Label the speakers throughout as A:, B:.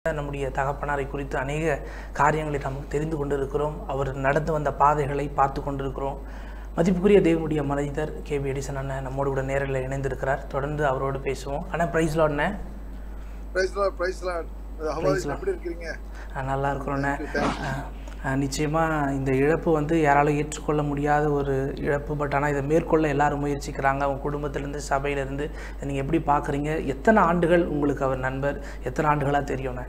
A: நம்முடைய தகப்பனாரை குறித்து அநேக காரியங்களை நமக்கு தெரிந்து கொண்டிருக்கிறோம் அவர் நடந்து வந்த பாதைகளை பார்த்து கொண்டிருக்கிறோம் மதிப்புக்குரிய தேவனுடைய மனிதர் கே பி எடிசன் அண்ணன் நம்மோடு கூட நேரில் இணைந்திருக்கிறார் தொடர்ந்து அவரோடு பேசுவோம் ஆனால் ப்ரைஸ் லாட்ண்ணே
B: praise lord praise lord
A: Praise Lord.
B: எப்படி இருக்கீங்க
A: நல்லா இருக்கிறோண்ணே
B: Thank you, thank you.
A: நிச்சயமாக இந்த இழப்பு வந்து யாராலும் ஏற்றுக்கொள்ள முடியாத ஒரு இழப்பு பட் ஆனால் இதை மேற்கொள்ள எல்லாரும் முயற்சிக்கிறாங்க அவங்க குடும்பத்திலேருந்து சபையிலேருந்து இதை நீங்கள் எப்படி பார்க்குறீங்க எத்தனை ஆண்டுகள் உங்களுக்கு அவர் நண்பர் எத்தனை ஆண்டுகளாக தெரியும்ண்ணே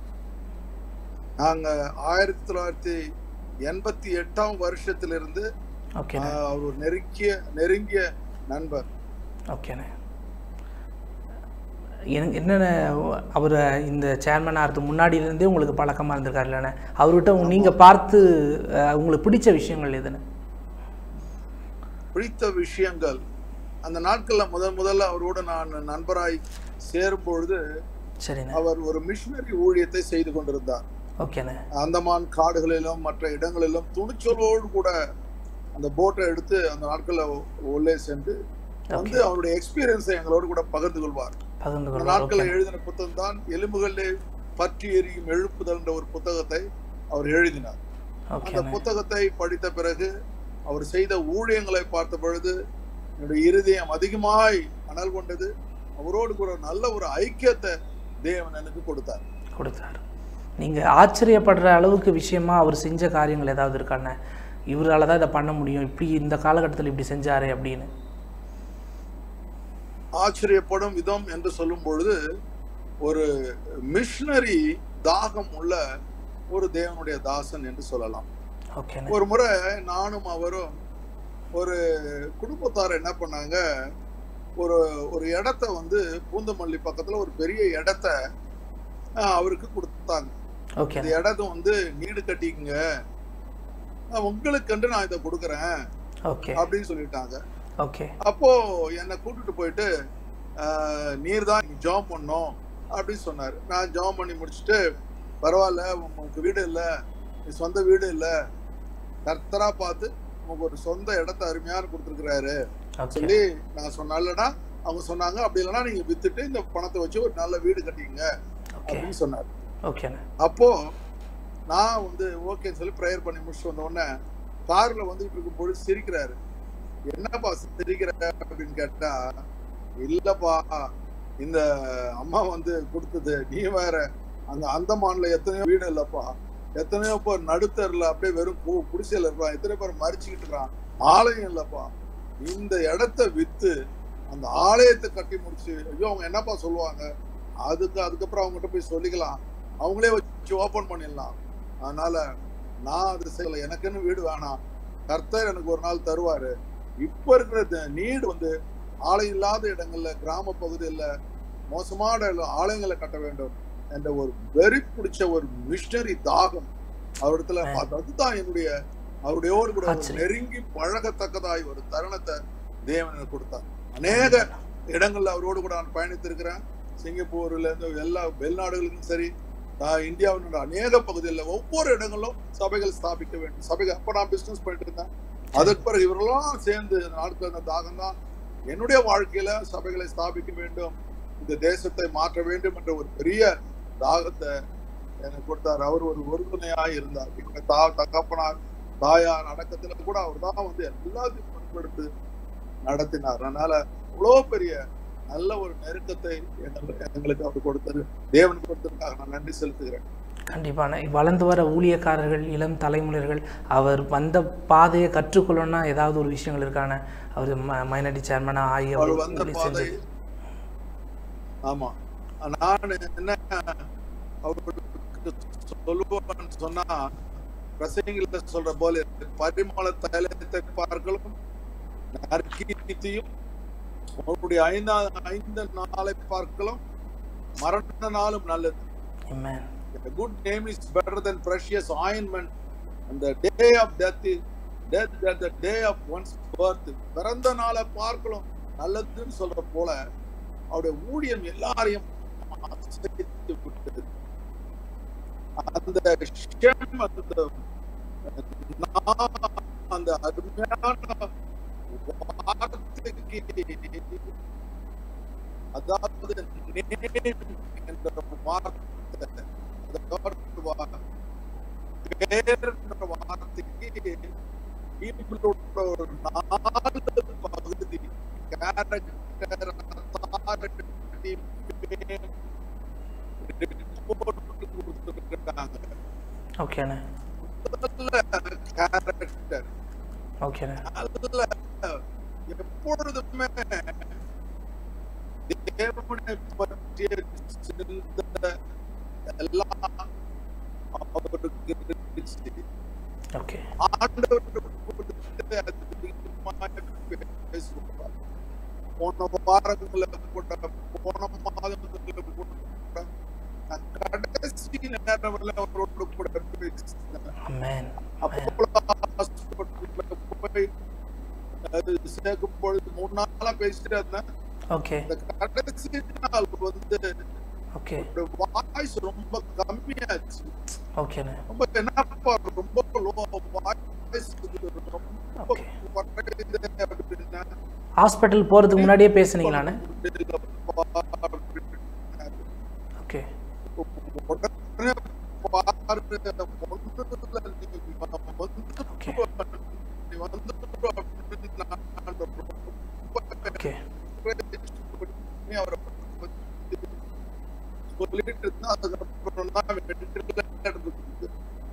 B: நாங்க ஆயிரத்தி தொள்ளாயிரத்தி எண்பத்தி எட்டாம் வருஷத்திலிருந்து
A: ஓகேண்ணே
B: ஆஹ், அவர் ஒரு நெருங்கிய நெருங்கிய நண்பர்
A: ஓகேண்ணே எனக்கு என்னென்ன அவர் இந்த சேர்மன் ஆகிறதுக்கு முன்னாடியிலேருந்தே உங்களுக்கு பழக்கமாக இருந்திருக்காரு இல்லைண்ணே அவர்கிட்ட நீங்கள் பார்த்து அஹ், உங்களுக்கு பிடிச்ச விஷயங்கள் எதுன்னு
B: பிடித்த விஷயங்கள் அந்த நாட்கள்ல முதல் முதல்ல அவரோடு நான் நண்பராய் சேரும் பொழுது
A: சரிண்ணே
B: அவர் ஒரு மிஷினரி ஊழியத்தை செய்து கொண்டிருந்தார்
A: ஓகேண்ணே
B: அந்தமான் காடுகளிலும் மற்ற இடங்களிலும் துணிச்சலோடு கூட அந்த போட்டை எடுத்து அந்த நாட்கள்ல உள்ளே சென்று வந்து அவருடைய எக்ஸ்பீரியன்ஸை எங்களோடு கூட பகிர்ந்து கொள்வார்
A: பகிர்ந்து
B: அந்த
A: கொள்ளுங்கள்
B: நாட்களில் எழுதின புத்தகம் தான் எலும்புகளிலே பற்றி எரியும் எழுப்புதல் என்ற ஒரு புத்தகத்தை அவர் எழுதினார் அந்த
A: ஓகேண்ணே
B: புத்தகத்தை படித்த பிறகு அவர் செய்த ஊழியங்களை பார்த்த பொழுது என்னுடைய இருதயம் அதிகமாய் அனல் கொண்டது அவரோடு கூட ஒரு நல்ல ஒரு ஐக்கியத்தை தேவன் எனக்கு கொடுத்தார்
A: கொடுத்தார் நீங்கள் ஆச்சரியப்படுற அளவுக்கு விஷயமா அவர் செஞ்ச காரியங்கள் ஏதாவது இருக்காண்ணே இவரால் தான் இதை பண்ண முடியும் இப்படி இந்த காலகட்டத்தில் இப்படி செஞ்சாரே அப்படின்னு
B: ஆச்சரியப்படும் விதம் என்று சொல்லும் பொழுது ஒரு மிஷனரி தாகம் உள்ள ஒரு தேவனுடைய தாசன் என்று சொல்லலாம்
A: ஓகேண்ணே
B: ஒரு முறை நானும் அவரும் ஒரு குடும்பத்தார் என்ன பண்ணாங்க ஒரு ஒரு இடத்த வந்து பூந்தமல்லி பக்கத்துல ஒரு பெரிய இடத்த ஆஹ், அவருக்கு கொடுத்தாங்க இந்த
A: ஓகேண்ணே
B: இடத்த வந்து நீடு கட்டிக்குங்க ஆஹ், உங்களுக்கென்று நான் இதை கொடுக்குறேன்
A: ஓகே
B: அப்படின்னு சொல்லிட்டாங்க
A: ஓகே
B: அப்போ என்னை கூட்டிட்டு போயிட்டு ஆஹ், நீர் தான் ஜாம் பண்ணோம் அப்படின்னு சொன்னாரு நான் ஜாம் பண்ணி முடிச்சுட்டு பரவாயில்ல உங்களுக்கு வீடு இல்லை நீ சொந்த வீடு இல்லை கர்த்தரா பார்த்து உங்களுக்கு ஒரு சொந்த இடத்த அருமையான கொடுத்துருக்கிறாரு
A: ஓகே
B: சொல்லி நான் சொன்னாலடா அவங்க சொன்னாங்க அப்படி இல்லைன்னா நீங்க வித்துட்டு இந்த பணத்தை வச்சு ஒரு நல்ல வீடு கட்டிங்க
A: ஓகே
B: அப்படின்னு சொன்னார்
A: ஓகேண்ணே
B: அப்போ நான் வந்து ஓகேன்னு சொல்லி ப்ரேயர் பண்ணி முடிச்சுட்டு வந்த உடனே கார்ல வந்துட்டு இருக்கும் பொழுது சிரிக்கிறாரு என்னப்பா சிரிக்கிற அப்படின்னு கேட்டா இல்லப்பா இந்த அம்மா வந்து கொடுத்தது நீ வேற அங்க அந்தமான்ல எத்தனையோ வீடு இல்லப்பா எத்தனையோ பேர் நடுத்தர்ல அப்படியே வெறும் கு- குடிசையில இருப்பான் எத்தனை பேர் மறிச்சுக்கிட்டு இருக்கான் ஆலயம் இல்லப்பா இந்த இடத்த வித்து அந்த ஆலயத்தை கட்டி முடிச்சு ஐயோ அவங்க என்னப்பா சொல்லுவாங்க அதுக்கு அதுக்கப்புறம் அவங்ககிட்ட போய் சொல்லிக்கலாம் அவங்களே வச்சு ஓபன் பண்ணிடலாம் அதனால நான் அது செய்யல எனக்குன்னு வீடு வேணாம் கர்த்தர் எனக்கு ஒரு நாள் தருவாரு இப்ப இருக்கிற நீடு வந்து ஆலயம் இல்லாத இடங்கள்ல கிராம பகுதியில் மோசமான இடம் ஆலயங்களை கட்ட வேண்டும் என்ற ஒரு வெறி பிடிச்ச ஒரு மிஷனரி தாகம் அவரிடத்துல
A: ஆ.
B: பார்த்தேன். அதுதான் என்னுடைய அவருடையோடு கூட ஒரு
A: ஆச்சரியம்.
B: நெருங்கி பழகத்தக்கதாய் ஒரு தருணத்தை தேவன் எனக்கு கொடுத்தார் அநேக இடங்கள்ல அவரோடு கூட நான் பயணித்திருக்கிறேன் சிங்கப்பூர்ல இருந்து எல்லா வெளிநாடுகளுக்கும் சரி நான் இந்தியாவினுடைய அநேக பகுதிகளில் ஒவ்வொரு இடங்களிலும் சபைகள் ஸ்தாபிக்க வேண்டும் சபைகள் அப்ப நான் பிசினஸ் பண்ணிட்டு இருந்தேன் அதற்கு பிறகு இவரெல்லாம் சேர்ந்து இந்த நாட்கள் அந்த தாகம் தான் என்னுடைய வாழ்க்கையில சபைகளை ஸ்தாபிக்க வேண்டும் இந்த தேசத்தை மாற்ற வேண்டும் என்ற ஒரு பெரிய தாகத்தை எனக்கு கொடுத்தார் அவர் ஒரு உறுதுணையாய் இருந்தார் எங்க தா தகப்பனார் தாயார் அடக்கத்துல கூட அவர் தான் வந்து எல்லாத்தையும் பொறுப்பெடுத்து நடத்தினார் அதனால இவ்வளோ பெரிய நல்ல ஒரு நெருக்கத்தை எங்கள்- எங்களுக்கு அவர் கொடுத்தாரு தேவன் கொடுத்ததுக்காக நான் நன்றி செலுத்துகிறேன்
A: கண்டிப்பான வளர்ந்து வர ஊழியக்காரர்கள் இளம் தலைமுறைகள் அவர் வந்த பாதையை கற்றுக்கொள்ளணும்னா ஏதாவது ஒரு விஷயங்கள் இருக்கான அவர் மைனாரிட்டி சேர்மனாக ஆகி
B: அவர்
A: அவர்
B: வந்த
A: ஊழியம்
B: பாதை
A: செஞ்சது
B: ஆமா நான் என்ன அவருக்கு சொல்லுவேன்னு சொன்னா பிரசங்கில சொல்ற போல பரிமள தைலத்தை பார்க்கலாம் நற்கீர்த்தியும் அவருடைய ஐந்தாவது ஐந்து நாளை பார்க்கலாம் மரண நாளும் நல்லது
A: Amen.
B: A good name is better than precious ointment. And the day of death is death that the day of one's birth. பிறந்த நாளை பார்க்கலாம் நல்லதுன்னு சொல்ற போல அவருடைய ஊழியம் எல்லாரையும் அசைத்து விட்டது. அந்த ஷெம், அந்த நா- அந்த அருமையான வார்த்தைக்கு அதாவது name என்ற வார்த்தை இந்த word வா- பேருன்ற வார்த்தைக்கு ஹீப்ரூல ஒரு நாலு பகுதி கேரக்டர் அத்தாரிட்டி கொடுத்துருக்காங்க
A: ஓகேண்ணே
B: முதல்ல கேரக்டர்
A: ஓகேண்ணே
B: நல்ல எப்பொழுதுமே தேவனை பற்றிய சிந்தை எல்லாம் அவருக்கு இருந்துச்சு
A: ஓகே
B: ஆண்டவருக்கு கொடுத்து அதிகமாக பேசுவார் போன வாரங்கள கூட போன மாதத்துல கூட நான் கடைசி நேரம் அவரோட கூட பேசினேன்
A: அமேன்
B: அப்போலோ ஹாஸ்பிட்டல்ல போய் அது சேர்க்கும் பொழுது மூணு நாளா பேசிட்டு இருந்தேன்
A: ஓகே
B: இந்த கடைசி நாள் வந்து
A: ஓகே
B: வாய்ஸ் ரொம்ப கம்மியாச்சு
A: ஓகேண்ணே
B: ரொம்ப என்னப்பா ரொம்ப லோ வாய்ஸ் ரொம்ப
A: Okay.
B: குறையுது அப்படின்னா
A: ஹாஸ்பிட்டல் போகிறதுக்கு முன்னாடியே பேசுனீங்களாண்ணே
B: முடியலப்பா அப்படின்னாரு.
A: ஓகே
B: உடனே பாரு ஒண்ணுல நீ வந்து
A: Okay.
B: நீ வந்துரு அப்படின்னு நான் ரொம்ப
A: ஓகே
B: பண்ணி அவரை பத்தி சொல்லிட்டு இருந்தா அதுக்கப்புறம் தான் வெற்றில இருந்தது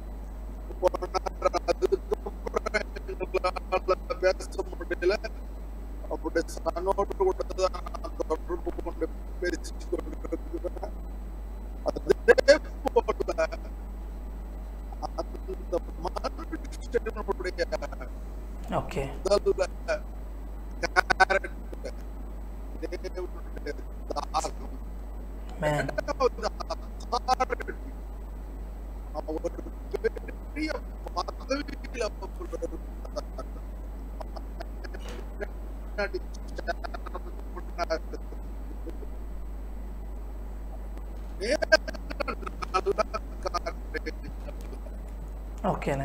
B: அதுக்கப்புறம் பேச முடியல அப்படி சனோடு கூட தான் நான் தொடர்பு கொண்டு பேசி கொண்டிருக்கிறேன் அதே போல அந்த மனுஷனுடைய
A: ஓகே
B: முதல்ல character, தேவனுடைய தாகம்
A: மேன்
B: இரண்டாவது authority. அவர் பெரிய பதவியில அவர் இருந்தார். பின்னாடி நல்ல காரியங்கள்
A: ஓகேண்ணே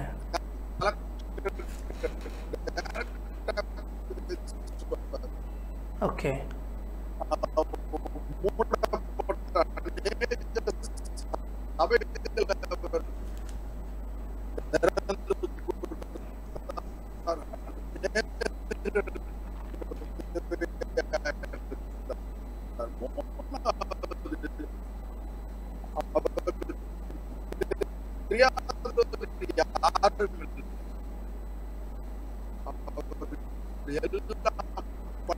A: ஓகே
B: யாரும் இல்லை எல்லாம்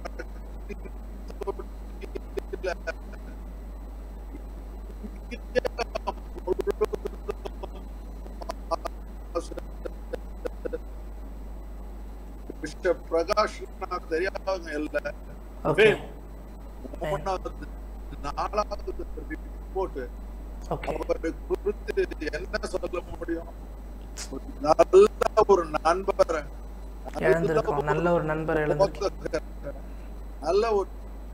B: மிஸ்டர் பிரகாஷ் நான் தெரியாதவங்க இல்ல
A: ஓகே
B: மூணாவது நாலாவது ரிப்போர்ட்
A: ஓகே
B: அவரை குறித்து என்ன சொல்ல முடியும் நல்ல ஒரு நண்பர்
A: இழந்திருக்கோம் நல்ல ஒரு நண்பர் இழந்திருக்கோம்
B: நல்ல ஒரு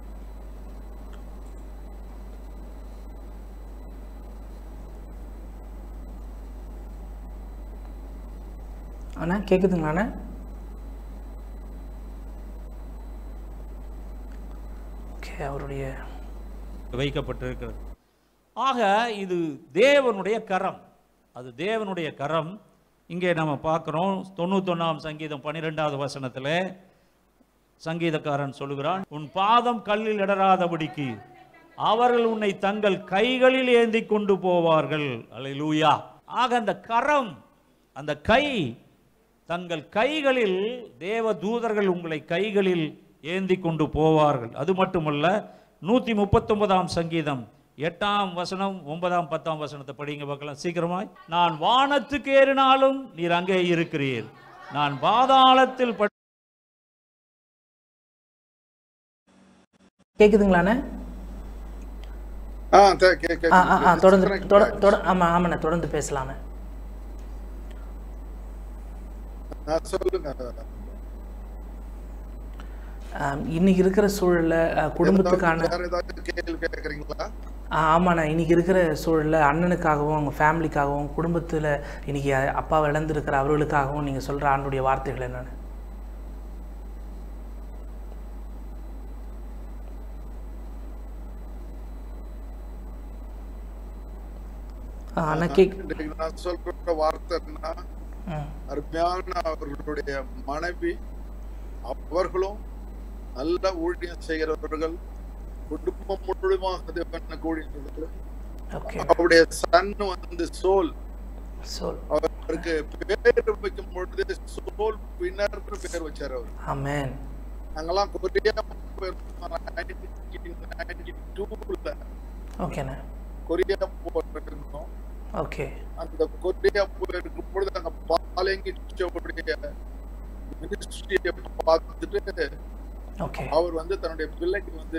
A: அண்ணா கேட்குதுங்களாண்ணே ஓகே அவருடைய
C: வைக்கப்பட்டிருக்கிறது ஆக இது தேவனுடைய கரம் அது தேவனுடைய கரம் இங்கே நம்ம பார்க்குறோம் தொண்ணூத்தொன்னாம் சங்கீதம் பன்னிரெண்டாவது வசனத்தில் சங்கீதக்காரன் சொல்லுகிறான் உன் பாதம் கல்லில் இடராதபடிக்கு அவர்கள் உன்னை தங்கள் கைகளில் ஏந்தி கொண்டு போவார்கள் அல்லேலூயா ஆக அந்த கரம் அந்த கை தங்கள் கைகளில் தேவ தூதர்கள் உங்களை கைகளில் ஏந்தி கொண்டு போவார்கள் அது மட்டுமல்ல நூற்றி முப்பத்தொன்பதாம் சங்கீதம் எட்டாம் வசனம் ஒன்பதாம் பத்தாம் வசனத்தை படிங்க பார்க்கலாம் சீக்கிரமாய் நான் வானத்துக்கு ஏறினாலும் நீர் அங்கே இருக்கிறீர் நான் பாதாளத்தில் பட்
A: கேட்குதுங்களாண்ணே
B: ஆ தே- கே- கே-
A: ஆ ஆ ஆ தொடர்ந்து
B: correct.
A: தொட தொட ஆமாம் ஆமாண்ணே தொடர்ந்து பேசலாண்ணே
B: ஆ, சொல்லுங்க
A: ஆம், இன்னைக்கு இருக்கிற சூழல்ல அஹ், குடும்பத்துக்கான
B: வேற ஏதாவது கேள்வி கேக்குறீங்களா
A: ஆ, ஆமாண்ணே இன்னைக்கு இருக்கிற சூழல்ல அண்ணனுக்காகவும் அவங்க ஃபேமிலிக்காகவும் குடும்பத்தில் இன்னைக்கு அ- அப்பாவை இழந்திருக்கிற அவர்களுக்காகவும் நீங்கள் சொல்கிற ஆண்டுடைய வார்த்தைகள் என்னென்ன ஆ, அண்ணா கேக்
B: இன்றைக்கு நான் சொல்ற வார்த்தை என்ன
A: ம்
B: அருமையான அவர்களுடைய மனைவி அவர்களும் நல்ல ஊழியம் செய்கிறவர்கள் குடும்பம் முழுமாக தேவனுக்கு ஊழியம் செய்கிறவர்கள்
A: ஓகே
B: அவருடைய சன் வந்து சோல்
A: சொல்
B: அவருக்கு பேர் வைக்கும் பொழுது சோல் வினர்னு பேர் வச்சார் அவர்
A: ஆமென்
B: நாங்கெல்லாம் கொரியா டூல
A: ஓகேண்ணே
B: கொரியா போயிருந்தோம்
A: ஓகே
B: அந்த கொரியா போயிருக்கும் பொழுது அங்க பாலங்கிச்சோடைய மினிஸ்ட்ரியை பார்த்துட்டு
A: ஓகே
B: அவர் வந்து தன்னுடைய பிள்ளைக்கு வந்து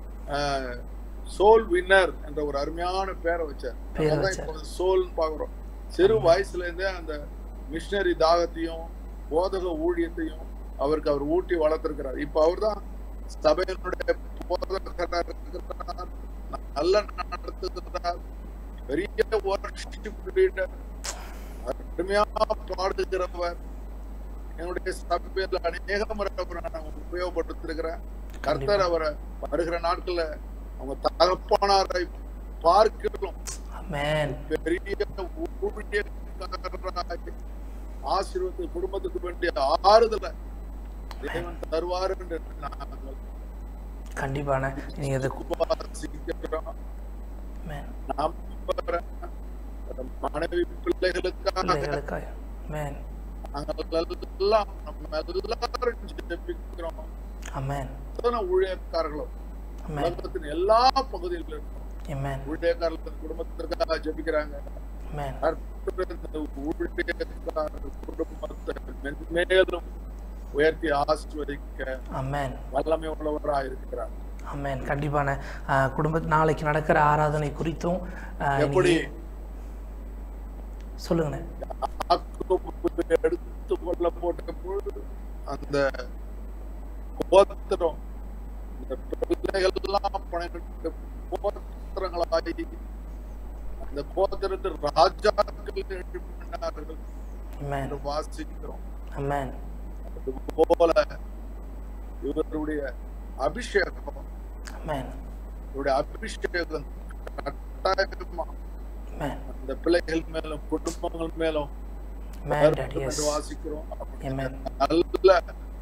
B: சோல் வின்னர் என்ற ஒரு அருமையான பேரை வச்சார்
A: பேரை
B: அதான்
A: வச்சார்.
B: இப்போ சோல்னு பாக்குறோம் சிறு வயசுல இருந்தே அந்த மிஷினரி தாகத்தையும் போதக ஊழியத்தையும் அவருக்கு அவர் ஊட்டி வளர்த்திருக்கிறார் இப்ப அவர்தான் சபையினுடைய போதகராக இருக்கிறார் நல்ல நடத்துகிறார் பெரிய worship leader அருமையா பாடுகிறவர் என்னுடைய சபையில அநேக முறை அவரை நான் உபயோகப்படுத்திருக்கிறேன் கர்த்தர் அவரை வருகிற நாட்கள்ல அவங்க தகப்பானாரை பார்க்கிறோம்
A: ஆமென்
B: பெரிய ஊழியக்காரராய் ஆசீர்வாத குடும்பத்துக்கு வேண்டிய ஆறுதலை தேவன் தருவார் என்று நாங்கள்
A: கண்டிப்பாண்ணே நீங்கள் இது
B: விசுவாசிக்கிறோம்
A: ஆமென்
B: நம்புறேன் மனைவி பிள்ளைகளுக்காக
A: பிள்ளைகளுக்காக ஆமென்
B: நாங்கள் எல்லாம் நம்ம எல்லாரும் ஜெபிக்கிறோம்
A: ஆமென்
B: அத்தனை ஊழியக்காரர்களும்
A: ஆமென்
B: உலகத்தின் எல்லா பகுதிகளிலும் இருக்கும்
A: ஆமென்
B: ஊழியக்காரர்கள் குடும்பத்திற்காக ஜெபிக்கிறாங்க
A: ஆமென்
B: கர்த்தர் இந்த ஊழியக்காரர் குடும்பத்தை மென்மேலும் உயர்த்தி ஆசீர்வதிக்க
A: ஆமென்
B: வல்லமை உள்ளவராக இருக்கிறார்
A: ஆமென் கண்டிப்பான குடும்ப நாளைக்கு நடக்கிற ஆராதனை குறித்தும் ஆ,
B: எப்படி
A: நீங்க- சொல்லுங்கண்ணே
B: யாக்கோபு எடுத்து கொள்ள போட்ட பொழுது அந்த கோத்திரம் இந்த பிள்ளைகள் எல்லாம் பன்னிரண்டு கோத்திரங்களாகி அந்த கோத்திரத்தில் ராஜாக்கள் எழுப்பினார்கள்
A: ஆமென்
B: என்று வாசிக்கிறோம்
A: ஆமென்
B: அது போல இவருடைய அபிஷேகம்
A: ஆமென்
B: இவருடைய அபிஷேகம் கட்டாயமா
A: ஆமென்
B: அந்த பிள்ளைகள் மேலும் குடும்பங்கள் மேலும்
A: ஆமென்
B: வரும்
A: டாடி எஸ்
B: என்று வாசிக்கிறோம்
A: ஆமென்
B: நல்ல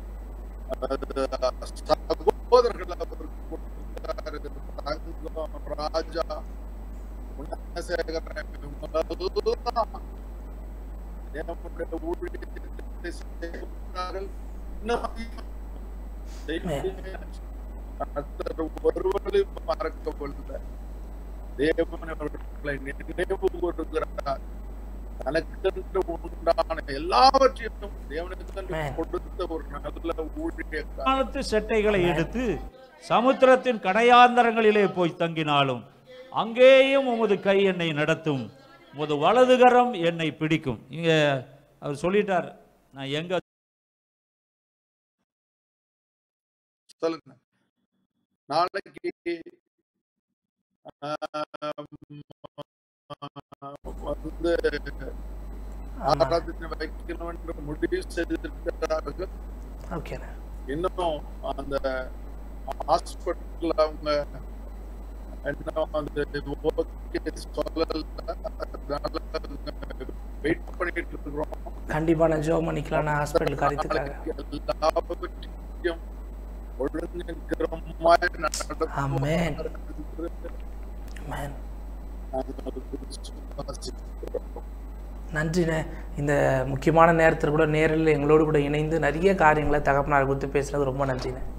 B: அஹ், சகோதரர்கள் அவருக்கு கொடுத்தாரு. தங்கம், ராஜா குணசேகரன் இவங்கெல்லாம் தேவனுடைய ஊழியத்தை செய்கிறார்கள். இன்னும் செய்யுங்க. கர்த்தர் ஒருவரையும் மறக்கவில்லை தேவன் அவர்களை நினைவு கூறுகிறார் தனக்கென்று உண்டான எல்லாவற்றையும் தேவனுக்கு
A: Amen.
B: கொடுத்த ஒரு நல்ல ஊழியக்காரர்
C: வானத்து செட்டைகளை எடுத்து சமுத்திரத்தின் கடையாந்தரங்களிலே போய் தங்கினாலும் அங்கேயும் உமது கை என்னை நடத்தும் உமது வலதுகரம் என்னை பிடிக்கும் இங்க அவர் சொல்லிட்டார் நான் எங்க
B: சொல்லுங்க நாளைக்கு ஆம், வந்து
A: ஆமா
B: ஆராதனை வைக்கணும் என்று முடிவு செய்திருக்கிறார்கள்
A: ஓகேண்ணே
B: இன்னும் அந்த ஹாஸ்பிட்டல்ல அவங்க இன்னும் அந்த ஓகே சொல்லல அதனால வெயிட் பண்ணிட்டு இருக்கிறோம்
A: கண்டிப்பாக நான் ஜோ பண்ணிக்கலாம் ஹாஸ்பிட்டல் காரியத்துக்காக
B: எல்லாவற்றையும் ஒழுங்கிரமாய்
A: ஆமென்.
B: நடத்துவார்
A: ஆமென்
B: நாங்கள் விசுவாசிக்கிறோம்.
A: நன்றிண்ணே இந்த முக்கியமான நேரத்தில் கூட நேரில் எங்களோடு கூட இணைந்து நிறைய காரியங்களை தகப்பனார் குறித்து பேசுனது ரொம்ப நன்றிண்ணே